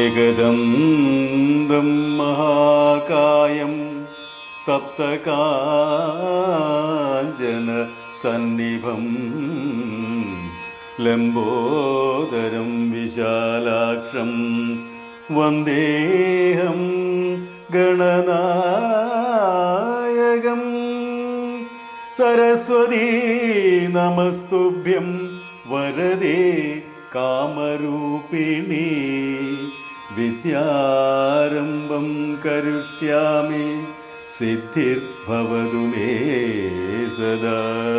ഏകദന്തം മഹാകായം തപ്തകാഞ്ചന സന്നിഭം ലംബോദരം വിശാലാക്ഷം വന്ദേഹം ഗണനായകം സരസ്വതീ നമസ്തുഭ്യം വരദേ കാമരൂപിണി വിദ്യാരംഭം കരിഷ്യാമി സിദ്ധിർഭവതു may സദാ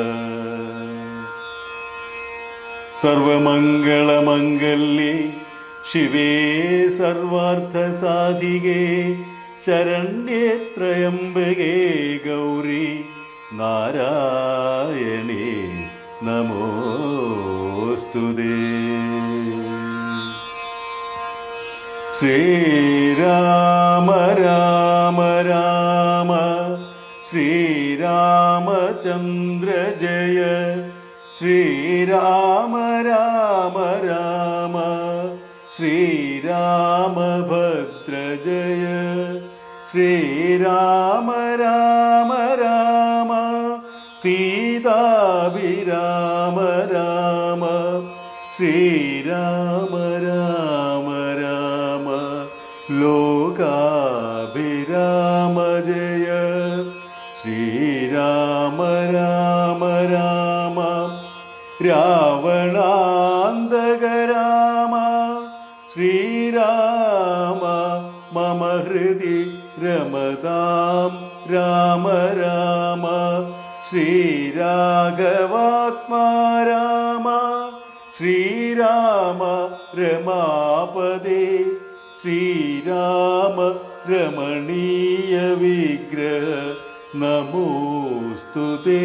സർവമംഗളമംഗല്യേ ശിവേ സർവാർത്ഥസാധികേ ശരണ്യേ ത്രയംബകേ ഗൗരി നാരായണേ നമോസ്തുതേ ശ്രീരാമ രാമ രാമ ശ്രീരാമചന്ദ്ര ജയ ശ്രീരാമ രാമ രാമ ശ്രീരാമഭദ്ര ജയ ശ്രീരാമ രാമ രാമ സീതാഭിരാമ രാമ ശ്രീരാമ രാമ രാമ ലോകാഭിരാമ ജയ ശ്രീരാമ രാമ രാമ രാവണാന്തക രാമ ശ്രീരാമ മമ ഹൃദി രമതാം രാമ രാമ ശ്രീരാഘവാത്മാ രാമ ശ്രീരാമ രമാപദേ ശ്രീരാമ രമണീയ വിഗ്രഹ നമോസ്തുതേ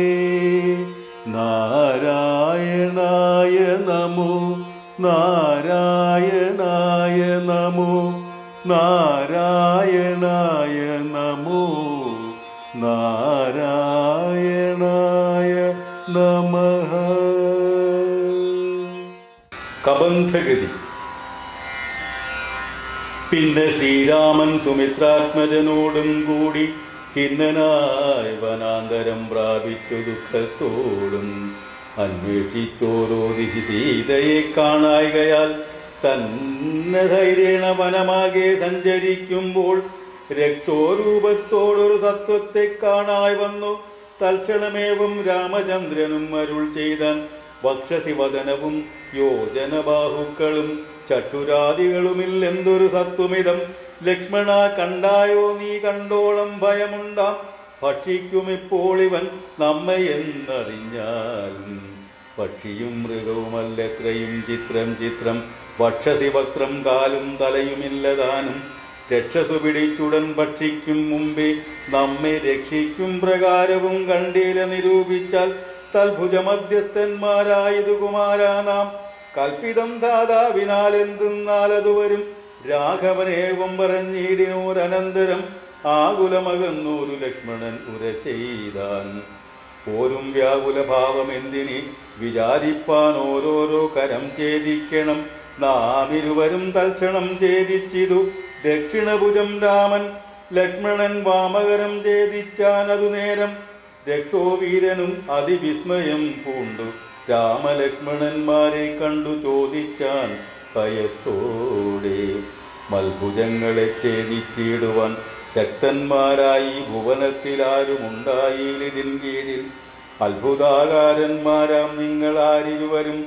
നാരായണായ നമോ നാരായണായ നമോ നാരായണായ നമോ നാരായണായ നമഃ കബന്ധഗതി പിന്നെ ശ്രീരാമൻ സുമിത്രാത്മജനോടും കൂടി ഖിന്നനായി വനാന്തരം പ്രാപിച്ചു ദുഃഖത്തോടും അന്വേഷിച്ചോരോ ദിശി സീതയെ കാണായികയാൽ സന്നധൈര്യേണ വനമാകെ സഞ്ചരിക്കുമ്പോൾ രക്ഷോരൂപത്തോടൊരു സത്വത്തെ കാണായി വന്നു തൽക്ഷണമേവും രാമചന്ദ്രനും അരുൾ ചെയ്താൻ വക്ഷസിവദനവും യോജനബാഹുക്കളും ചക്ഷുരാദികളുമില്ലെന്തൊരു സത്വമിതം ലക്ഷ്മണ കണ്ടായോ നീ കണ്ടോളം ഭയമുണ്ടാം ഭക്ഷിക്കുമിപ്പോൾ ഇവൻ നമ്മെ എന്നറിഞ്ഞാലും പക്ഷിയും മൃഗവുമല്ലെത്രയും ചിത്രം ചിത്രം വക്ഷസി വക്രം കാലും തലയുമില്ലതാനും രക്ഷസു പിടിച്ചുടൻ ഭക്ഷിക്കും മുമ്പേ നമ്മെ രക്ഷിക്കും പ്രകാരവും കണ്ടീല നിരൂപിച്ചാൽ തൽഭുജമധ്യസ്ഥന്മാരായതു കുമാരാ നാം കൽപ്പിതം ദാതാവിനാൽ എന്തെന്നാലതു വരും രാഘവനേവം പറഞ്ഞിടിനോരനന്തരം ആകുലമകന്നൂരു ലക്ഷ്മണൻ ഉര ചെയ്താൻ പോരും വ്യാകുല ഭാവം എന്തിനി വിചാരിപ്പാൻ ഓരോരോ കരം ഛേദിക്കണം നാം ഇരുവരും തൽക്ഷണം ഛേദിച്ചിതു ദക്ഷിണഭുജം രാമൻ ലക്ഷ്മണൻ വാമകരം ഛേദിച്ചാനതു നേരം രക്ഷോവീരനും അതിവിസ്മയം പൂണ്ടു രാമലക്ഷ്മണന്മാരെ കണ്ടു ചോദിച്ചാൻ ഭയത്തോടെ മൽഭുജങ്ങളെ ഛേദിച്ചിടുവാൻ ശക്തന്മാരായി ഭുവനത്തിലാരുമുണ്ടായിലിതിൻ കീഴിൽ അത്ഭുതാകാരന്മാരാം നിങ്ങളാരിരുവരും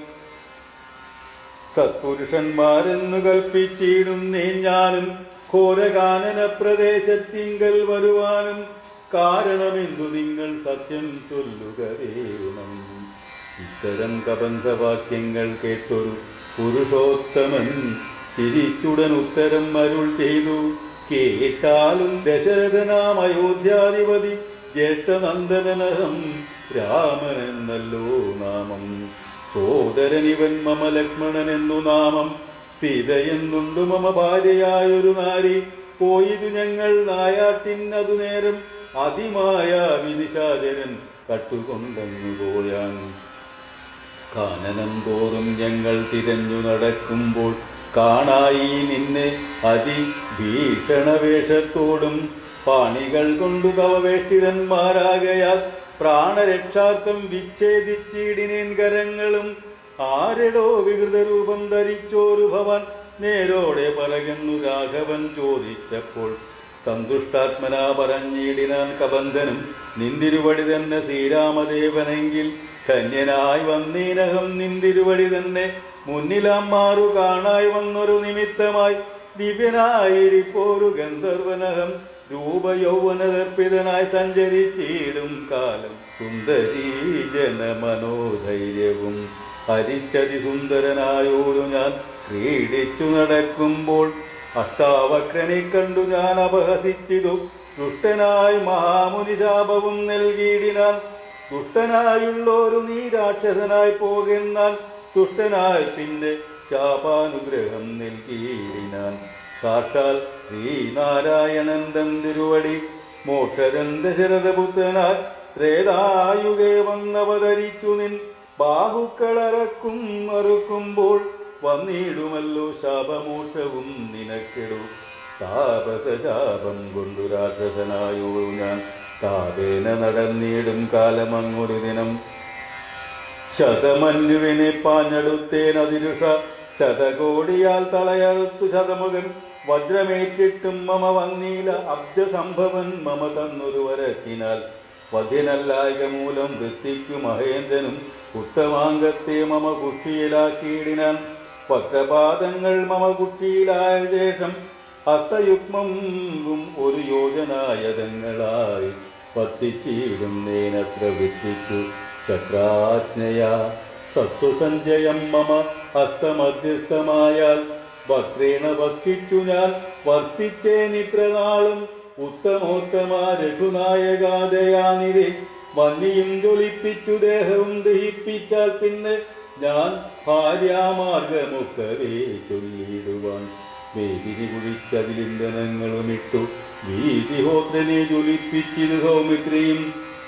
സത്പുരുഷന്മാരെന്നു കൽപ്പിച്ചിടുന്നേ ഞാനും ഘോരകാനന പ്രദേശത്തിങ്കൽ വരുവാനും കാരണമെന്തു നിങ്ങൾ സത്യം ചൊല്ലുക വേണം ഇത്തരം കബന്ധവാക്യങ്ങൾ കേട്ടൊരു പുരുഷോത്തമൻ ചിരിച്ചുടൻ ഉത്തരം അരുൾ ചെയ്തു കേട്ടാലും ദശരഥനാം അയോധ്യാധിപതി ജ്യേഷ്ഠനന്ദനനഹം രാമനെന്നല്ലോ നാമം സോദരനിവൻ മമ ലക്ഷ്മണനെന്നു നാമം സീതയെന്നുണ്ടു മമ ഭാര്യയായൊരു നാരി പോയിതു ഞങ്ങൾ നായാട്ടിനതു നേരം അതിമായ വിനിശാചരൻ കട്ടുകൊണ്ടങ്ങു പോയാൻ കാനനം തോറും ഞങ്ങൾ തിരഞ്ഞു നടക്കുമ്പോൾ കാണായി നിന്നെ അതിഭീഷണവേഷത്തോടും പാണികൾ കൊണ്ടു തവ വേഷ്ടിതന്മാരാകയാൽ പ്രാണരക്ഷാർത്ഥം വിച്ഛേദിച്ചിടിനേൻ കരങ്ങളും ആരെടോ വികൃത രൂപം ധരിച്ചോരു ഭവൻ നേരോടെ പറകുന്നു രാഘവൻ ചോദിച്ചപ്പോൾ സന്തുഷ്ടാത്മന പറഞ്ഞിടിനാൻ കബന്ധനും നിന്തിരുവടി തന്നെ ശ്രീരാമദേവനെങ്കിൽ ധന്യനായി വന്നീനകം നിന്തിരുവടി തന്നെ മുന്നിലാം മാറു കാണായി വന്നൊരു നിമിത്തമായി ദിവ്യനായിരിപ്പോരു ഗന്ധർവനകം രൂപയൗവനദർപ്പിതനായി സഞ്ചരിച്ചിടും കാലം സുന്ദരീ ജനമനോധൈര്യവും ഹരിച്ചതി സുന്ദരനായോരു ഞാൻ ക്രീഡിച്ചു നടക്കുമ്പോൾ അഷ്ടാവക്രനെ കണ്ടു ഞാൻ അപഹസിച്ചിതു ദുഷ്ടനായി മഹാമുനി ശാപവും നൽകിയിടിനാൻ ദുഷ്ടനായുള്ളൊരു നീ രാക്ഷസനായി പോകുന്നാൽ ദുഷ്ടനായി പിന്നെ ശാപാനുഗ്രഹം നൽകിയിടിനാൻ സാക്ഷാൽ ശ്രീനാരായണൻ തിരുവടി മോക്ഷദന്ത ശരദപുത്രനായി ത്രേതായുഗേ വന്നവതരിച്ചു നിൻ ബാഹുക്കളറക്കും അറുക്കുമ്പോൾ വന്നിടുമല്ലോ ശാപമോക്ഷവും നിനക്കെടു താപസ ശാപം കൊണ്ടു രാക്ഷസനായോ ഞാൻ താപേന നടന്നിടും കാലമങ്ങൊരു ദിനം ശതമന്യുവിനെ പാഞ്ഞെടുത്തേനതിരുഷ ശതകോടിയാൽ തളയറുത്തു ശതമുഖൻ വജ്രമേറ്റിട്ടും മമ വന്നീല അബ്ജസംഭവൻ മമ തന്നൊരു വരത്തിനാൽ വധ്യനല്ലായക മൂലം വൃത്തിക്കു മഹേന്ദ്രനും ഉത്തമാംഗത്തെ മമ കുക്ഷിയിലാക്കിയിടിനാൻ വക്രപാദങ്ങൾ മമ കുക്ഷിയിലായ ശേഷം ഹസ്തയുഗ്മം ഒരു യോജനായതങ്ങളായി പത്തിച്ചിടും നേനത്ര വൃത്തിക്കു ചക്രാജ്ഞയാ സത്വസഞ്ചയം മമ ഹസ്തമധ്യസ്ഥമായാൽ വക്രേണ ഭക്തിച്ചു ഞാൻ വർത്തിച്ചേനിത്രനാളും ഉത്തമോത്തമ രഘുനായകാദയാനിരെ വന്നിയും ജ്വലിപ്പിച്ചു ദേഹവും ദഹിപ്പിച്ചാൽ പിന്നെ ഞാൻ ഭാര്യാമാർഗമൊക്കവേ ചൊല്ലിടുവാൻ വേദിനി കുഴിച്ചതിലിന്ധനങ്ങളുമിട്ടു വീതിഹോത്രനെ ജ്വലിപ്പിച്ചിരു സൗമിത്രിയും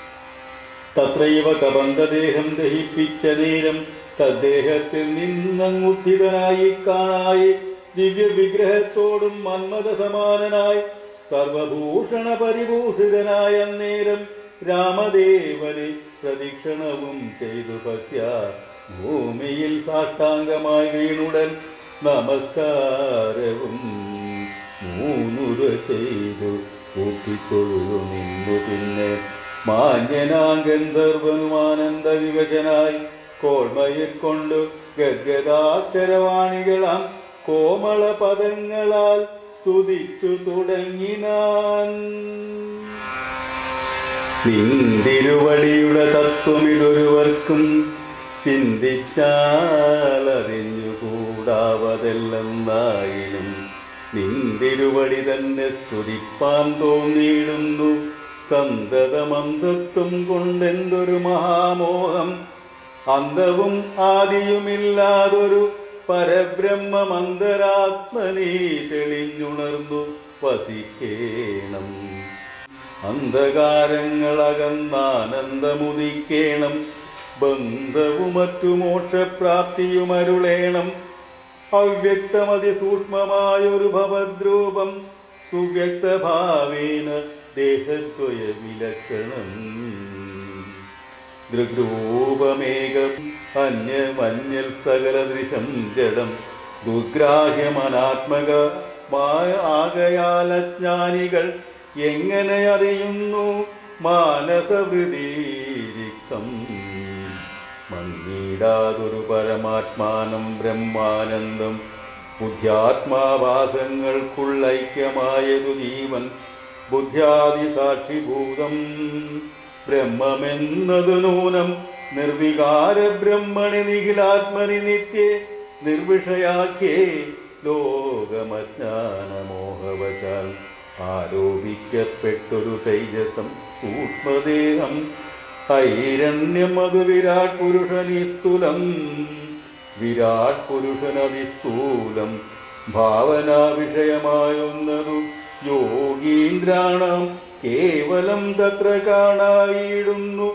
തത്രൈവ കബന്ധദേഹം ദഹിപ്പിച്ച നേരം തദ്ദേഹത്തിൽ നിന്നങ്ങുദ്ധിതനായി കാണായി ദിവ്യ വിഗ്രഹത്തോടും മന്മത സമാനനായി സർവഭൂഷണ പരിഭൂഷിതനായ നേരം രാമദേവനെ പ്രദക്ഷിണവും ചെയ്തു ഭക്യ ഭൂമിയിൽ സാഷ്ടാംഗമായി വീണുടൻ നമസ്കാരവും മൂന്നുര ചെയ്തു കൂട്ടിക്കൊള്ളു നിന്നു പിന്നെ മാന്യനാഗന്ധർവനുമാനന്ദ വിവശനായി കോൾമയിൽ കൊണ്ടു ഗദ്ഗദാക്ഷരവാണികളാം കോമള പദങ്ങളാൽ സ്തുതിച്ചു തുടങ്ങിനാൻ നിന്തിരുവടിയുടെ തത്വമിതൊരുവർക്കും ചിന്തിച്ചാലറിഞ്ഞുകൂടാവതെല്ലെന്നായിലും നിന്തിരുവടി തന്നെ സ്തുതിപ്പാൻ തോന്നിയിടുന്നു സന്തതമന്തത്വം കൊണ്ടെന്തൊരു മഹാമോഹം അന്തവും ആദിയുമില്ലാതൊരു പരബ്രഹ്മമന്തരാത്മനീ തെളിഞ്ഞുണർന്നു വസിക്കേണം അന്ധകാരങ്ങളകന്നാനന്ദമുദിക്കേണം ബന്ധവും മറ്റു മോക്ഷപ്രാപ്തിയുമരുളേണം അവ്യക്തമതി സൂക്ഷ്മമായൊരു ഭവദ്രൂപം സുവ്യക്തഭാവേന ദേഹദ്വയ വിലക്ഷണം ദൃഗ്രൂപമേകം അന്യമന്യൽ സകലദൃശം ജഡം ദുർഗ്രാഹ്യമനാത്മക ആകയാലജ്ഞാനികൾ എങ്ങനെ അറിയുന്നു മാനസവൃതിരിക്തം മന്നീടാതൊരു പരമാത്മാനം ബ്രഹ്മാനന്ദം ബുദ്ധ്യാത്മാവാസങ്ങൾക്കുള്ളൈക്യമായതു ജീവൻ ബുദ്ധ്യാദി സാക്ഷിഭൂതം ബ്രഹ്മമെന്നത് നൂനം നിർവികാര ബ്രഹ്മണി നിഖിലാത്മനി നിത്യേ നിർവിഷയാഖ്യേ ലോകമജ്ഞാനമോഹവശാൽ ആരോപിക്കപ്പെട്ടൊരു തൈജസം സൂക്ഷ്മദേഹം ഐരണ്യം അത് വിരാട് പുരുഷനിസ്തുലം വിരാട് പുരുഷനതിസ്ഥൂലം ഭാവനാ വിഷയമായൊന്നതു യോഗീന്ദ്രാണം കേവലം തത്ര കാണായിടുന്നു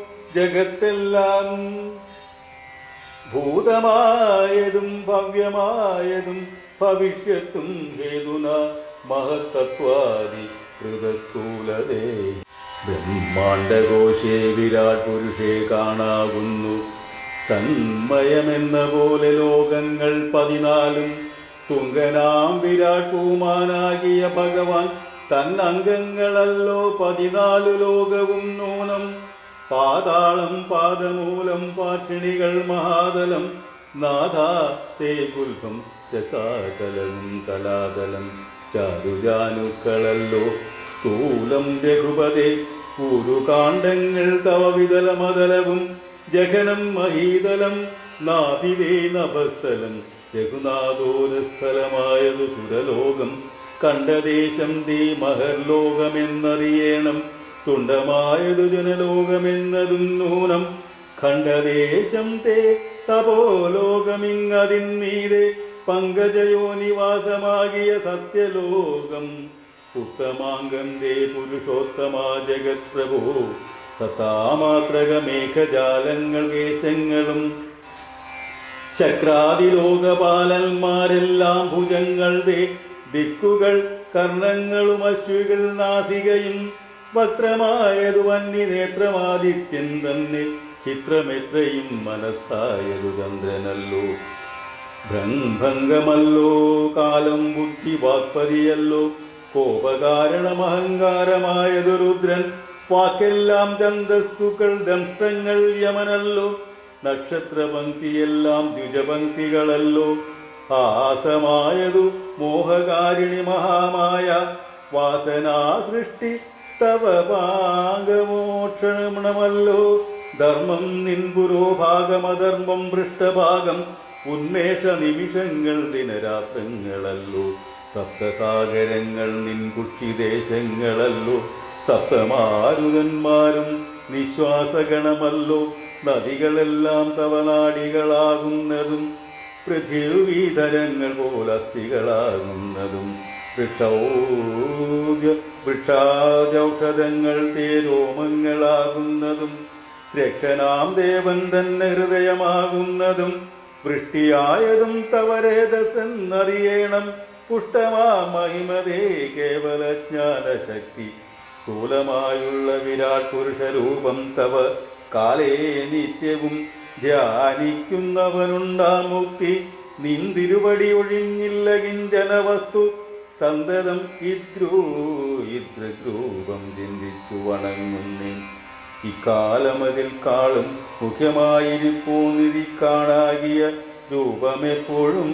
ജഗത്തെല്ലാം ഭൂതമായതും ഭവ്യമായതും ഭവിഷ്യത്തും ഹേതുന മഹത്തത്വാദി ഹൃദസ്ഥൂലതേ ബ്രഹ്മാണ്ടകോശേ വിരാട് പുരുഷേ കാണാകുന്നു സന്മയമെന്ന പോലെ ലോകങ്ങൾ പതിനാലും തുങ്കനാം വിരാട് പൂമാനാകിയ ഭഗവാൻ തന്നംഗങ്ങളല്ലോ പതിനാലു ലോകവും നൂനം പാതാളം പാദമൂലം പാക്ഷിണികൾ മഹാതലം നാഥാ തേ ഗുൽഭം രസാതലവും കലാതലം ചാരുജാനുക്കളല്ലോ സ്ഥൂലം രഘുപതേ പൂരുകാണ്ഡങ്ങൾ തവ വിതലമതലവും ജഗനം മഹീതലം നാഭിതേ നഭസ്ഥലം രഘുനാഥോരസ്ഥലമായതു സുരലോകം കണ്ടദേശം തീ മഹർലോകമെന്നറിയണം തുണ്ടമായതു ജനലോകമെന്നതും നൂനം ഖണ്ഡദേശം തേ തപോലോകമിങ്ങതിന്നീരെ പങ്കജയോ നിവാസമാകിയ സത്യലോകം ഉത്തമാംഗം തേ പുരുഷോത്തമാ ജഗത് പ്രഭു സത്താമാത്രക മേഘജാലങ്ങൾ വേഷങ്ങളും ചക്രാതിലോകപാലന്മാരെല്ലാം ഭുജങ്ങൾ ദേ ദിക്കുകൾ കർണങ്ങളും അശ്വികൾ നാസികയും വക്രമായതു വന്നി നേത്രമാദിത്യൻ തന്നെ ചിത്രമെത്രയും മനസ്സായതു ചന്ദ്രനല്ലോ ഭ്രംഭംഗമല്ലോ കാലം ബുദ്ധി വാക്പതിയല്ലോ കോപകാരണമഹങ്കാരമായതു രുദ്രൻ വാക്കെല്ലാം ഛന്ദസ്സുക്കൾ ദംഷ്ടങ്ങൾ യമനല്ലോ നക്ഷത്രപംക്തിയെല്ലാം ദ്വിജപംക്തികളല്ലോ ഹാസമായതു മോഹകാരിണി മഹാമായ വാസനാ സൃഷ്ടി സ്തവഭാഗമോക്ഷണമല്ലോ ധർമ്മം നിൻ പുരോഭാഗമധർമ്മം പൃഷ്ഠഭാഗം ഉന്മേഷ നിമിഷങ്ങൾ ദിനരാത്രങ്ങളല്ലോ സപ്തസാഗരങ്ങൾ നിൻ കുക്ഷിദേശങ്ങളല്ലോ സപ്തമാരുതന്മാരും നിശ്വാസഗണമല്ലോ നദികളെല്ലാം തവനാടികളാകുന്നതും പൃഥിവീധരങ്ങൾ പോലസ്ഥികളാകുന്നതും വൃക്ഷൗദ്യ വൃക്ഷാദൌഷധങ്ങൾ തേരോമങ്ങളാകുന്നതും രക്ഷനാം ദേവൻ തന്നെ ഹൃദയമാകുന്നതും വൃഷ്ടിയായതും തവരേതസെന്നറിയണം പുഷ്ടമാ മഹിമതേ കേവല ജ്ഞാനശക്തി സ്ഥൂലമായുള്ള വിരാട് പുരുഷരൂപം തവ കാലേ നിത്യവും ധ്യാനിക്കുന്നവനുണ്ടാ മുക്തി നിന്തിരുവടി ഒഴിഞ്ഞില്ല കിഞ്ചന വസ്തു സന്തതം ഇദ്രൂ ഇദ്രൂപം ചിന്തിച്ചു വണങ്ങുന്നേ ഇക്കാലമതിൽ കാളും മുഖ്യമായിരിപ്പോ നിധി കാണാകിയ രൂപമെപ്പോഴും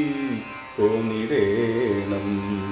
തോന്നിടേണം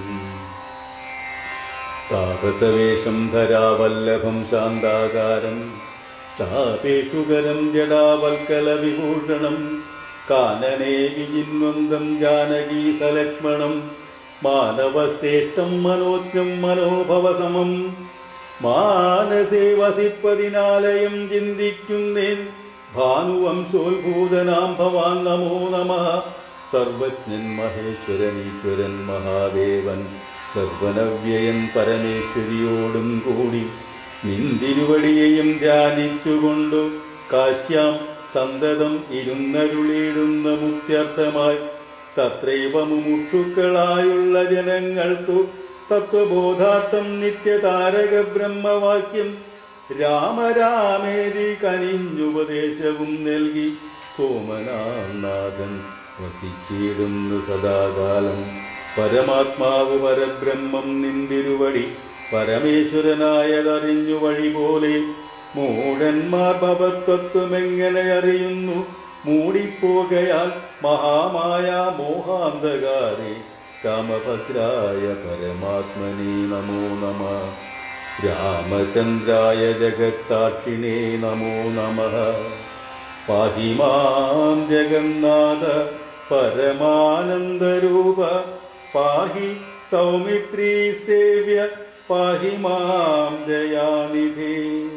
താപസവേഷം ധരാവല്ലഭം ശാന്താകാരം ചാപേഷുകരം ജടാവൽക്കല വിഭൂഷണം കാനനേ വിജിന്വന്തം ജാനകീ സലക്ഷ്മണം മാനവശ്രേഷ്ഠം മനോജ്ഞം മനോഭവസമം മാനസേ വസിപ്പതിനാലയം ചിന്തിക്കുന്നേൻ ഭാനുവംശോത്ഭൂതനാം ഭവാൻ നമോ നമ സർവജ്ഞൻ മഹേശ്വരൻ ഈശ്വരൻ മഹാദേവൻ സർവനവ്യയൻ പരമേശ്വരിയോടും കൂടി നിന്തിരുവടിയെയും ധ്യാനിച്ചുകൊണ്ടു കാശ്യാം സന്തതം ഇരുന്നരുളിയിടുന്ന മുക്ത്യർത്ഥമായി തത്രൈവ മുമുക്ഷുക്കളായുള്ള ജനങ്ങൾക്കു തത്വബോധാർത്ഥം നിത്യതാരക ബ്രഹ്മവാക്യം രാമരാമേരി കനിഞ്ഞുപദേശവും നൽകി സോമനാഥൻ വസിച്ചിടുന്നു സദാകാലം പരമാത്മാവ് പരബ്രഹ്മം നിന്തിരുവടി പരമേശ്വരനായതറിഞ്ഞു വഴി പോലെ മൂഢന്മാർ ഭവത്വത്വമെങ്ങനെ അറിയുന്നു മൂടിപ്പോകയാൽ മഹാമായ മോഹാന്ധകാരെ രാമഭദ്രായ പരമാത്മനെ നമോ നമ രാമചന്ദ്രായ ജഗത്സാക്ഷിണേ നമോ നമ പാഹി മാം ജഗന്നാഥ പരമാനന്ദരൂപ പാഹി സൗമിത്രീ സേവ്യ പാഹി മാം ദയാനിധി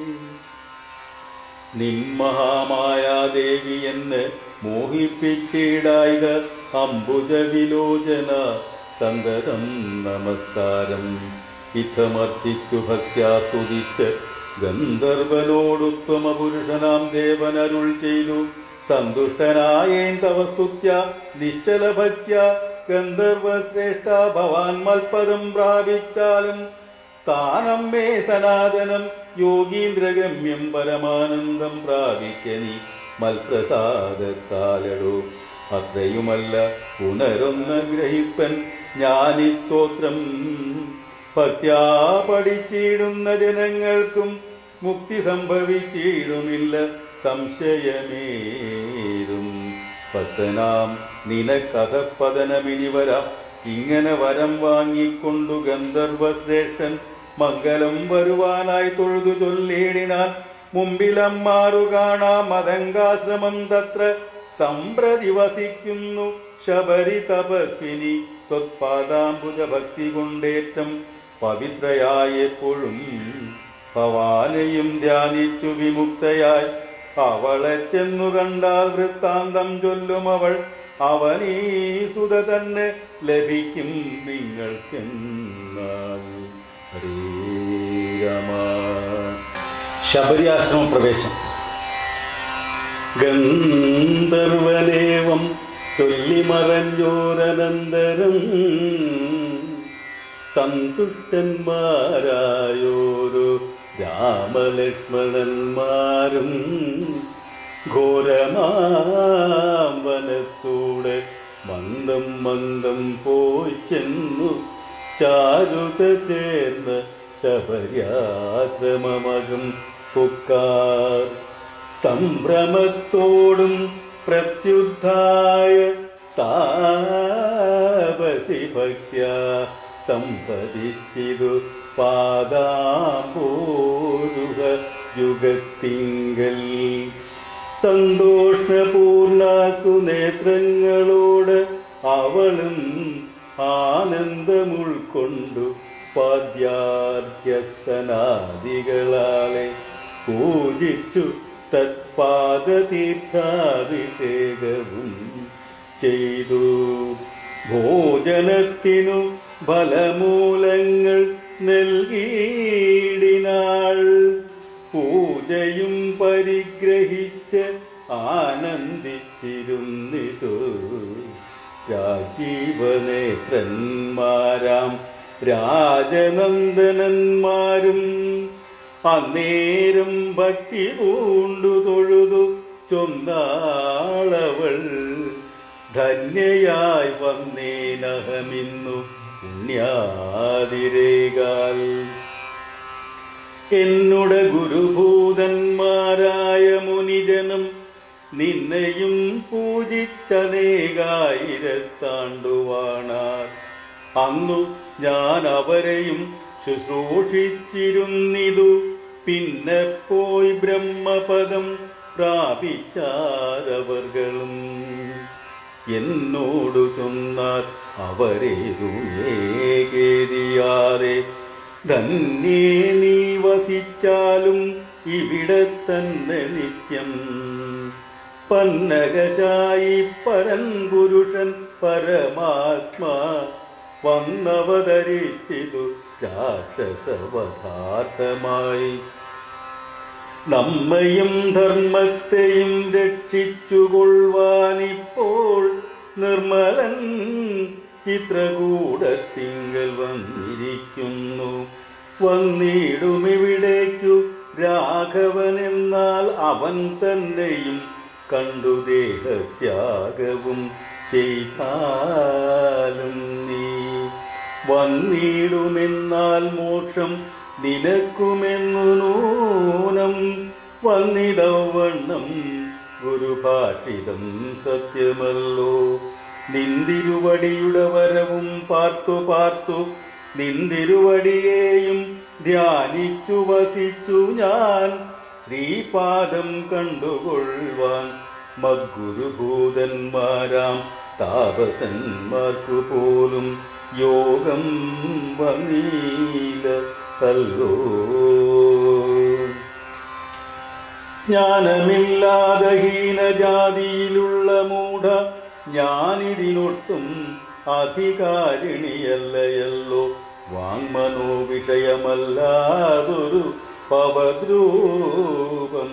നിന്മഹാമായാദേവി എന്ന് മോഹിപ്പിച്ചിടായിക അംബുജ വിലോചന സന്തതം നമസ്കാരം ഇത്തമർത്തിച്ചു ഭക്ത്യാ സ്തുതിച്ച് ഗന്ധർവനോടുത്തമ പുരുഷനാം ദേവനരുൾ ചെയ്തു സന്തുഷ്ടനായേൻ തവ സ്തുത്യ നിശ്ചല ഭക്ത്യ ഗന്ധർവശ്രേഷ്ഠ ഭവാൻ മൽപദം പ്രാപിച്ചാലും സ്ഥാനം മേ സനാതനം യോഗീന്ദ്രഗമ്യം പരമാനന്ദം പ്രാപിക്കനി മൽപ്രസാദത്താലടോ അത്രയുമല്ല പുനരൊന്ന് ഗ്രഹിപ്പൻ ഞാനീ സ്തോത്രം ഭക്ത്യാ പഠിച്ചിടുന്ന ജനങ്ങൾക്കും മുക്തി സംഭവിച്ചിടുമില്ല സംശയമേതും ഭക്തനാം നിനക്കഥപ്പതനമിനി വരാം ഇങ്ങനെ വരം വാങ്ങിക്കൊണ്ടു ഗന്ധർവശ്രേഷ്ഠൻ മംഗലം വരുവാനായി തൊഴുതു ചൊല്ലിയിടിനാൻ മുമ്പിലമ്മാറു കാണാം മതങ്കാശ്രമം തത്ര സമ്പ്രതി വസിക്കുന്നു ശബരി തപസ്വിനി ത്വത്പാദാംബുജ ഭക്തി കൊണ്ടേറ്റം പവിത്രയായ എപ്പോഴും ഭവാനെയും ധ്യാനിച്ചു വിമുക്തയായി അവളെ ചെന്നു കണ്ടാൽ വൃത്താന്തം ചൊല്ലും അവൾ അവനീ സുത തന്നെ ലഭിക്കും നിങ്ങൾക്കെന്നാൽ ഹരേ രാമ ശബരിയാശ്രമ പ്രവേശം ഗന്ധർവനേവം ചൊല്ലിമറഞ്ഞോരനന്തരം സന്തുഷ്ടന്മാരായോരു രാമലക്ഷ്മണന്മാരും ഘോരമാവനത്തൂടെ മന്ദം മന്ദം പോയി ചെന്നു ചാരുത ചേർന്ന് ശബര്യാശ്രമമകം പുക്കാർ സംഭ്രമത്തോടും പ്രത്യുദ്ധായ താപസി ഭക്യ സമ്പതിച്ചിതു പാദാംബോരുഹ യുഗത്തിങ്കൽ സന്തോഷപൂർണാസു നേത്രങ്ങളോട് അവളും ആനന്ദമുൾക്കൊണ്ടു പാദ്യാർഘ്യസനാദികളാലെ പൂജിച്ചു തത്പാദതീർത്ഥാഭിഷേകവും ചെയ്തു ഭോജനത്തിനു ഫലമൂലങ്ങൾ നൽകിയിടിനാൾ പൂജയും പരിഗ്രഹിച്ച് ആനന്ദിച്ചിരുന്നിതു രാജീവനേത്രന്മാരാം രാജനന്ദനന്മാരും അന്നേരം ഭക്തി പൂണ്ടു തൊഴുതു ചൊന്നാളവൾ ധന്യയായി വന്നേനഹമിന്നു പുണ്യാതിരേകാൽ എന്നുടെ ഗുരുഭൂതന്മാരായ മുനിജനം നിന്നെയും പൂജിച്ചനേകായിരത്താണ്ടുവാണാർ അന്നു ഞാൻ അവരെയും ശുശ്രൂഷിച്ചിരുന്നിതു പിന്നെ പോയി ബ്രഹ്മപദം പ്രാപിച്ചാരവർകളും എന്നോടു ചൊന്നാൽ അവരേതുമേകേരിയാതെ ധന്യേ നീ വസിച്ചാലും ഇവിടെ തന്നെ നിത്യം പന്നകശായി പരൻ പുരുഷൻ പരമാത്മാ വന്നവതരിച്ചിതു രാക്ഷസവധാർത്ഥമായി നമ്മയും ധർമ്മത്തെയും രക്ഷിച്ചുകൊള്ളുവാനിപ്പോൾ നിർമ്മലൻ ചിത്രകൂടത്തിങ്കൽ വന്നിരിക്കുന്നു വന്നിടുമിവിടേക്കു രാഘവൻ എന്നാൽ അവൻ തന്നെയും കണ്ടു ദേഹത്യാഗവും ചെയ്താലും നീ വന്നിടുമെന്നാൽ മോക്ഷം നിനക്കുമെന്നു നൂനം വന്നിടവണ്ണം ഗുരുഭാഷിതം സത്യമല്ലോ നിന്തിരുവടിയുടെ വരവും പാർത്തു പാർത്തു നിന്തിരുവടിയെയും ധ്യാനിച്ചു വസിച്ചു ഞാൻ ശ്രീപാദം കണ്ടുകൊള്ളുവാൻ മദ്ഗുരുഭൂതന്മാരാം താപസന്മാർക്കു പോലും യോഗം വന്നീല തല്ലോ ജ്ഞാനമില്ലാതെ ഹീനജാതിയിലുള്ള മൂഢ ഞാനിതിനൊട്ടും അധികാരിണിയല്ലയല്ലോ വാങ്മനോ വിഷയമല്ലാതൊരു പവദ്രൂപം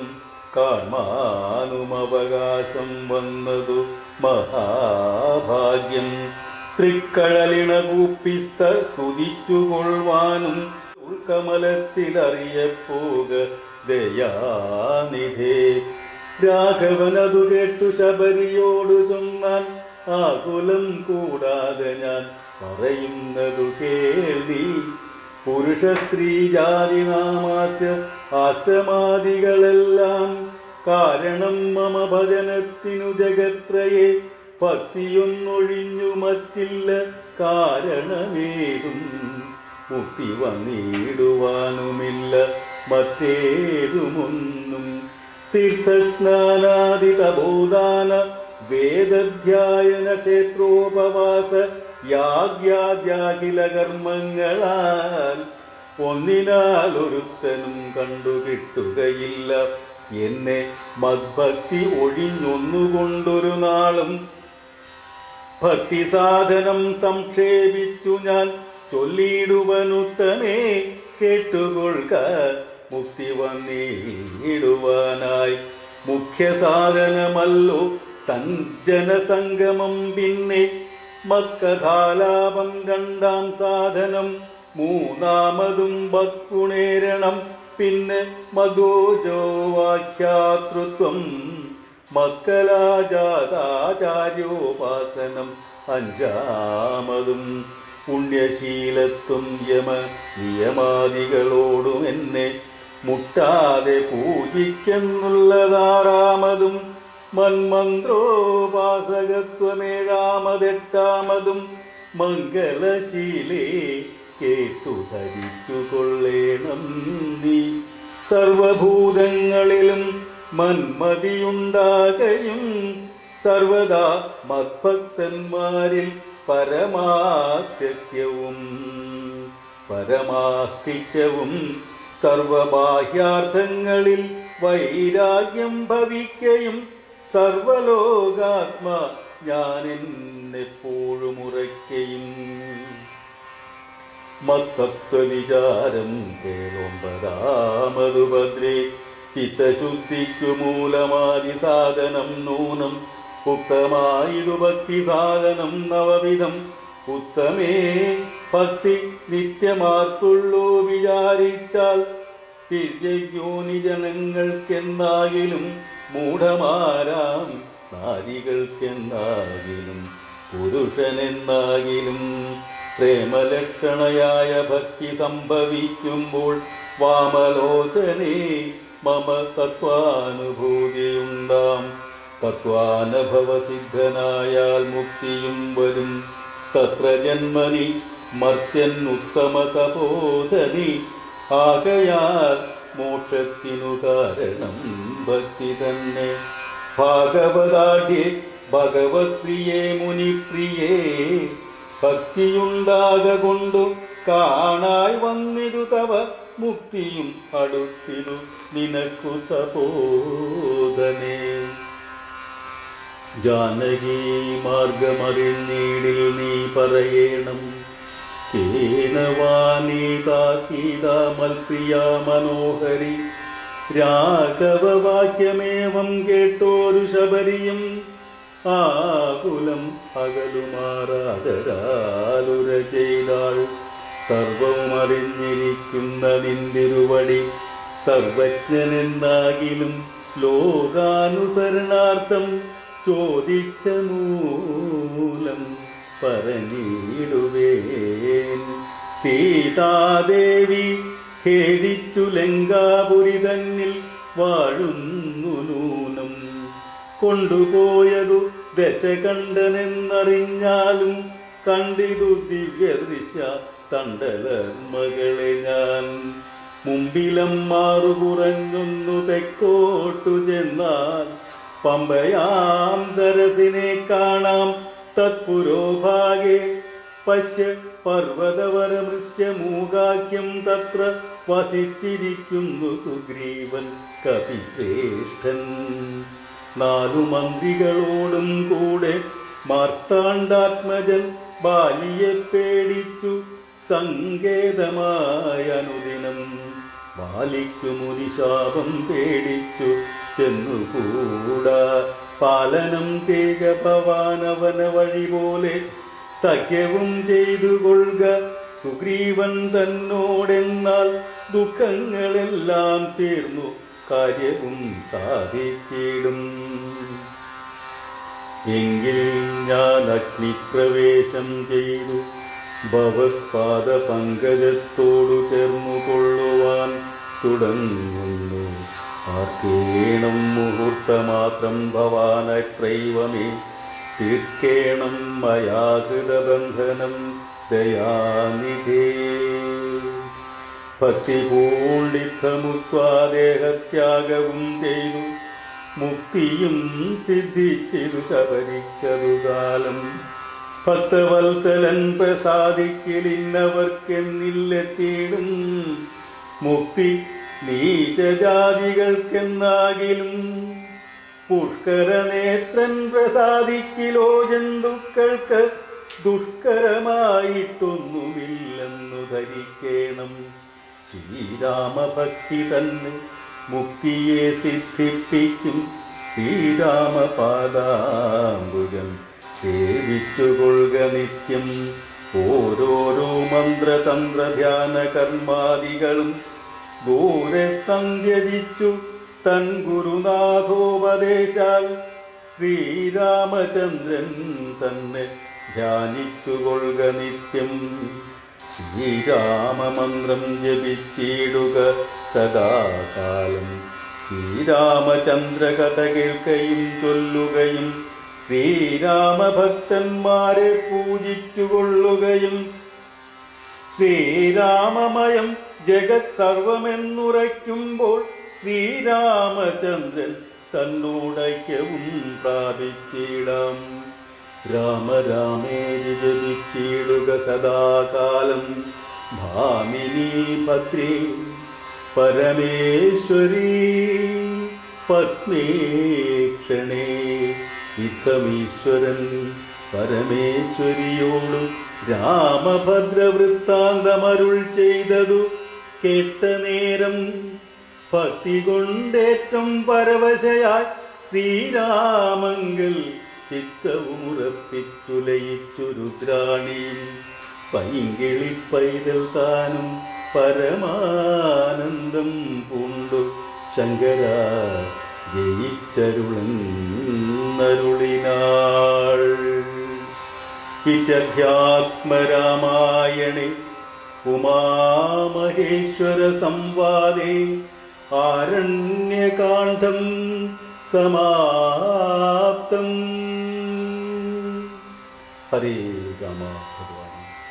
കാൺമാനും അവകാശം വന്നതു മഹാഭാഗ്യം തൃക്കഴലിണ കൂപ്പിസ്ത സ്തുതിച്ചുകൊള്ളുവാനും ഉൾക്കമലത്തിലറിയപ്പോക ദയാനിധേ രാഘവനതു കേട്ടു ശബരിയോടു ചൊന്നാൻ ആകുലം കൂടാതെ ഞാൻ പറയുന്നതു കേൾവി പുരുഷ സ്ത്രീ ജാതി നാമാസ്യ ആശ്രമാദികളെല്ലാം കാരണം മമ ഭജനത്തിനു ജഗത്രയെ ഭക്തിയൊന്നൊഴിഞ്ഞു മറ്റില്ല കാരണമേതും മുക്തി വന്നിടുവാനുമില്ല മറ്റേതുമൊന്നും തീർത്ഥസ്നാനാദി തപോദാന വേദധ്യായന ക്ഷേത്രോപവാസ യാഗ്യാദ്യാഖില കർമ്മങ്ങളാൽ ഒന്നിനാൽ ഒരുത്തനും കണ്ടു കിട്ടുകയില്ല എന്നെ മദ്ഭക്തി ഒഴിഞ്ഞൊന്നുകൊണ്ടൊരു നാളും ഭക്തി സാധനം സംക്ഷേപിച്ചു ഞാൻ ചൊല്ലിയിടുവനുത്തമേ കേട്ടുകൊള്ളുക മുക്തി വന്നിടുവാനായി മുഖ്യ സാധനമല്ലോ സഞ്ജന സംഗമം പിന്നെ മക്കഥാലാപം രണ്ടാം സാധനം മൂന്നാമതും ഭക്കുണേരണം പിന്നെ മധോജോ വാക്യാതൃത്വം മക്കലാജാതാചാര്യോപാസനം അഞ്ചാമതും പുണ്യശീലത്വം യമ നിയമാദികളോടും എന്നെ മുട്ടാതെ പൂജിക്കെന്നുള്ളതാറാമതും മന്മന്ത്രോപാസകത്വമേഴാമതെട്ടാമതും മംഗളശീലേ കേട്ടു ധരിച്ചു കൊള്ളേണം നീ സർവഭൂതങ്ങളിലും മന്മതിയുണ്ടാകയും സർവദാ മത്ഭക്തന്മാരിൽ പരമാസ്യവും പരമാസ്തിക്യവും സർവബാഹ്യാർത്ഥങ്ങളിൽ വൈരാഗ്യം ഭവിക്കയും സർവലോകാത്മ ഞാൻ എന്നെപ്പോഴും ഉറയ്ക്കയും മത്തത്വവിചാരം കേളൊമ്പതാമതു ഭദ്രേ ചിത്തശുദ്ധിക്കു മൂലമാതി സാധനം നൂനം ഉത്തമായിതു ഭക്തി സാധനം നവവിധം ഉത്തമേ ഭക്തി നിത്യമാർക്കുള്ളൂ വിചാരിച്ചാൽ ദിവ്യയോനി ജനങ്ങൾക്കെന്നാകിലും മൂഢമാരാം നാരികൾക്കെന്നാകിലും പുരുഷനെന്നാകിലും പ്രേമലക്ഷണയായ ഭക്തി സംഭവിക്കുമ്പോൾ വാമലോചനേ മമ തത്വാനുഭൂതിയുണ്ടാം തത്വാനുഭവസിദ്ധനായാൽ മുക്തിയും വരും തത്ര ജന്മനി മർത്യൻ ഉത്തമ തപോധനി ആകയാൽ മോക്ഷത്തിനു കാരണം ഭക്തി തന്നെ ഭാഗവതാഢ്യേ ഭഗവത് പ്രിയേ മുനിപ്രിയേ ഭക്തിയുണ്ടാക കൊണ്ടു കാണായി വന്നിതു തവ മുക്തിയും അടുത്തിരു നിനക്കു തപോധനേ ജാനകി മാർഗമറിഞ്ഞീടിൽ നീ പറയണം കേനവാനീതാ സീതാമൽപ്രിയ മനോഹരി രാഘവവാക്യമേവം കേട്ടോരു ശബരിയും ആകുലം അകലുമാറാതരാലുര ചെയ്താൾ സർവവും അറിഞ്ഞിരിക്കുന്ന നിന്തിരുവടി സർവജ്ഞനെന്നാകിലും ലോകാനുസരണാർത്ഥം ചോദിച്ച മൂലം പറഞ്ഞിടുവേൻ സീതാദേവി ഖേദിച്ചു ലങ്കാപുരി തന്നിൽ വാഴുന്നു നൂനം കൊണ്ടുപോയതു ദശകണ്ഠനെന്നറിഞ്ഞാലും കണ്ടിതു ദിവ്യദൃശ്യ തണ്ടലർ മകളെ ഞാൻ മുമ്പിലം മാറു കുറഞ്ഞൊന്നു തെക്കോട്ടു ചെന്നാൽ പമ്പയാം സരസിനെ കാണാം തത്പുരോഭാഗേ പശ്യ പർവ്വതവരമൃശ്യമൂകാഖ്യം തത്ര വസിച്ചിരിക്കുന്നു സുഗ്രീവൻ കപിശ്രേഷ്ഠൻ നാലു മന്ത്രികളോടും കൂടെ മാർത്താണ്ഡാത്മജൻ ബാലിയെ പേടിച്ചു സങ്കേതമായ അനുദിനം ബാലിക്കു മുനിശാപം പേടിച്ചു ചെന്നുകൂടാ പാലനം തേക ഭവാനവന വഴി പോലെ സഖ്യവും ചെയ്തു കൊള്ളുക സുഗ്രീവൻ തന്നോടെന്നാൽ ദുഃഖങ്ങളെല്ലാം തീർന്നു കാര്യവും സാധിച്ചിടും എങ്കിൽ ഞാൻ അഗ്നിപ്രവേശം ചെയ്തു ഭവത്പാദ പങ്കജത്തോടു ചേർന്നു കൊള്ളുവാൻ തുടങ്ങുന്നു ആർക്കേണം മുഹൂർത്തമാത്രം ഭവാനത്രൈവമേ തീർക്കേണം മയാകൃതബന്ധനം ദയാനിധേ ഭക്തി പൂണ്ടിത്തമുത്വാദേഹത്യാഗവും ചെയ്തു മുക്തിയും സിദ്ധിച്ചിതു ചവരിക്കതു കാലം ഭക്തവത്സലൻ പ്രസാദിക്കലിന്നവർക്കെന്നില്ലെത്തിയിടും മുക്തി നീചജാതികൾക്കെന്നാകിലും പുഷ്കരനേത്രൻ പ്രസാദിക്കിലോ ജന്തുക്കൾക്ക് ദുഷ്കരമായിട്ടൊന്നുമില്ലെന്നു ധരിക്കേണം ശ്രീരാമഭക്തി തന്നെ മുക്തിയെ സിദ്ധിപ്പിക്കും ശ്രീരാമപാദാംബുജം സേവിച്ചുകൊള്ളുക നിത്യം ഓരോരോ മന്ത്രതന്ത്ര ധ്യാന കർമാദികളും ദൂരെ സംധ്യജിച്ചു തൻ ഗുരുനാഥോപദേശാൽ ശ്രീരാമചന്ദ്രൻ തന്നെ ധ്യാനിച്ചുകൊള്ളുക നിത്യം ശ്രീരാമമന്ത്രം ജപിച്ചിടുക സദാകാലം ശ്രീരാമചന്ദ്ര കഥ കേൾക്കയും ചൊല്ലുകയും ശ്രീരാമഭക്തന്മാരെ പൂജിച്ചുകൊള്ളുകയും ശ്രീരാമമയം ജഗത് സർവമെന്നുറയ്ക്കുമ്പോൾ ശ്രീരാമചന്ദ്രൻ തന്നോടൈക്യവും പ്രാപിച്ചിടാം രാമ രാമേരി ജപിച്ചിടുക സദാകാലം ഭാമിനി ഭദ്രേ പരമേശ്വരി പത്മേക്ഷണേ ഇത്തമീശ്വരൻ പരമേശ്വരിയോട് രാമഭദ്ര വൃത്താന്തമരുൾ ചെയ്തതു കേട്ട നേരം ഭക്തി കൊണ്ടേറ്റം പരവശയായി ശ്രീരാമങ്കൽ ചിത്തവുമുറപ്പിച്ചുലയിച്ചു രുദ്രാണിയും പൈങ്കിളി പൈതൽ താനും പരമാനന്ദം പൂണ്ടു ശങ്കര ജയിച്ചരുളന്നരുളിനാൾ ഇത്യധ്യാത്മരാമായണേ ഉമാമഹേശ്വര സംവാദേ ആരണ്യകാന്ഡം സമാപ്തം ഹരേ രാമ ഭഗവാൻ